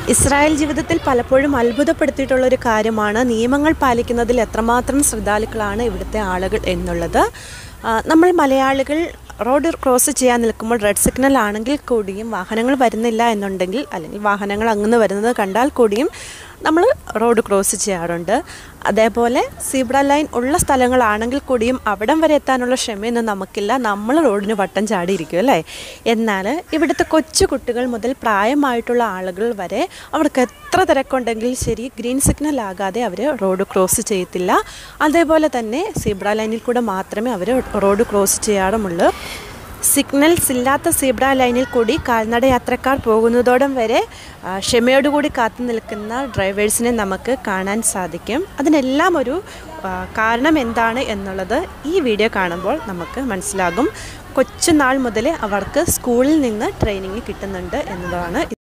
Israel ജീവിതത്തിൽ പലപ്പോഴും അത്ഭുതപ്പെടുത്തിയിട്ടുള്ള ഒരു കാര്യമാണ് നിയമങ്ങൾ പാലിക്കുന്നതിൽ എത്രമാത്രം ശ്രദ്ധാലുക്കളാണ് ഇവിടുത്തെ ആളുകൾ എന്നുള്ളത് ആ, നമ്മൾ മലയാളികൾ റോഡ് ക്രോസ് ചെയ്യാൻ നിൽക്കുമ്പോൾ റെഡ് സിഗ്നൽ ആണെങ്കിൽ കൂടിയും വാഹനങ്ങൾ വരുന്നില്ല എന്നുണ്ടെങ്കിൽ അല്ലെങ്കിൽ വാഹനങ്ങൾ അങ്ങ് വരുന്നത് കണ്ടാൽ കൂടിയും നമ്മൾ റോഡ് ക്രോസ് ചെയ്യാറുണ്ട് അതേപോലെ സീബ്ര ലൈൻ ഉള്ള സ്ഥലങ്ങളാണെങ്കിൽ കൂടിയും അവിടം വരെ എത്താനുള്ള ക്ഷമയൊന്നും നമുക്കില്ല നമ്മൾ റോഡിന് വട്ടം ചാടിയിരിക്കും അല്ലേ എന്നാൽ ഇവിടുത്തെ കൊച്ചു കുട്ടികൾ മുതൽ പ്രായമായിട്ടുള്ള ആളുകൾ വരെ അവർക്ക് എത്ര തിരക്കുണ്ടെങ്കിൽ ശരി ഗ്രീൻ സിഗ്നൽ ആകാതെ അവർ റോഡ് ക്രോസ് ചെയ്യത്തില്ല അതേപോലെ തന്നെ സീബ്ര ലൈനിൽ കൂടെ മാത്രമേ അവർ റോഡ് ക്രോസ് ചെയ്യാറുമുള്ളൂ സിഗ്നൽസ് ഇല്ലാത്ത സീബ്ര ലൈനിൽ കൂടി കാൽനട യാത്രക്കാർ പോകുന്നതോടം വരെ ആ, ക്ഷമയോടുകൂടി കാത്തു നിൽക്കുന്ന ഡ്രൈവേഴ്സിനെ നമുക്ക് കാണാൻ സാധിക്കും അതിനെല്ലാം ഒരു ആ, കാരണം എന്താണ് എന്നുള്ളത് ഈ വീഡിയോ കാണുമ്പോൾ നമുക്ക് മനസ്സിലാകും കൊച്ചുനാൾ മുതൽ അവർക്ക് സ്കൂളിൽ നിന്ന് ട്രെയിനിങ് കിട്ടുന്നുണ്ട് എന്നതാണ്